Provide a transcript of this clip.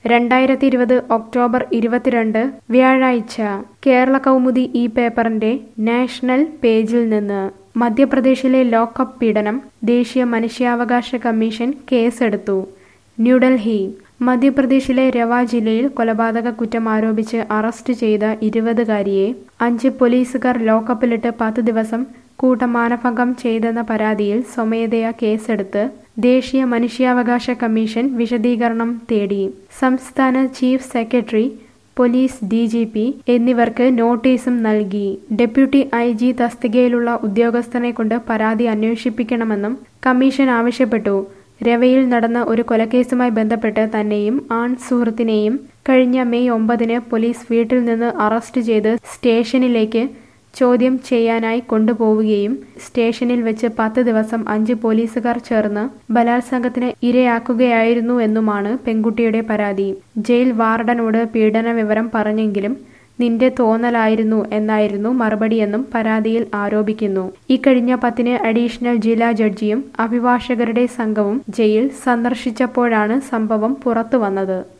രണ്ടായിരത്തി ഇരുപത് ഒക്ടോബർ ഇരുപത്തിരണ്ട് വ്യാഴാഴ്ച കേരള കൗമുദി ഈ പേപ്പറിന്റെ നാഷണൽ പേജിൽ നിന്ന് മധ്യപ്രദേശിലെ ലോക്കപ്പ് പീഡനം ദേശീയ മനുഷ്യാവകാശ കമ്മീഷൻ കേസെടുത്തു ന്യൂഡൽഹി മധ്യപ്രദേശിലെ രവ ജില്ലയിൽ കൊലപാതക കുറ്റം ആരോപിച്ച് അറസ്റ്റ് ചെയ്ത ഇരുപതുകാരിയെ അഞ്ച് പോലീസുകാർ ലോക്കപ്പിലിട്ട് പത്ത് ദിവസം കൂട്ടമാനഭംഗം ചെയ്തെന്ന പരാതിയിൽ സ്വമേധയാ കേസെടുത്ത് ദേശീയ മനുഷ്യാവകാശ കമ്മീഷൻ വിശദീകരണം തേടി സംസ്ഥാന chief secretary police D G P എന്നിവർക്ക് നോട്ടീസും നൽകി ഡെപ്യൂട്ടി ഐ ജി തസ്തികയിലുള്ള ഉദ്യോഗസ്ഥനെ കൊണ്ട് പരാതി അന്വേഷിപ്പിക്കണമെന്നും കമ്മീഷൻ ആവശ്യപ്പെട്ടു രവയിൽ നടന്ന ഒരു കൊലക്കേസുമായി ബന്ധപ്പെട്ട് തന്നെയും ആൺ സുഹൃത്തിനെയും കഴിഞ്ഞ മെയ് ഒമ്പതിന് പോലീസ് വീട്ടിൽ നിന്ന് അറസ്റ്റ് ചെയ്ത് സ്റ്റേഷനിലേക്ക് ചോദ്യം ചെയ്യാനായി കൊണ്ടുപോവുകയും സ്റ്റേഷനിൽ വെച്ച് പത്ത് ദിവസം അഞ്ച് പോലീസുകാർ ചേർന്ന് ബലാത്സംഗത്തിന് ഇരയാക്കുകയായിരുന്നു എന്നുമാണ് പെൺകുട്ടിയുടെ പരാതി ജയിൽ വാർഡനോട് പീഡന വിവരം പറഞ്ഞെങ്കിലും നിന്റെ തോന്നലായിരുന്നു എന്നായിരുന്നു മറുപടിയെന്നും പരാതിയിൽ ആരോപിക്കുന്നു ഇക്കഴിഞ്ഞ പത്തിന് അഡീഷണൽ ജില്ലാ ജഡ്ജിയും അഭിഭാഷകരുടെ സംഘവും ജയിൽ സന്ദർശിച്ചപ്പോഴാണ് സംഭവം പുറത്തുവന്നത്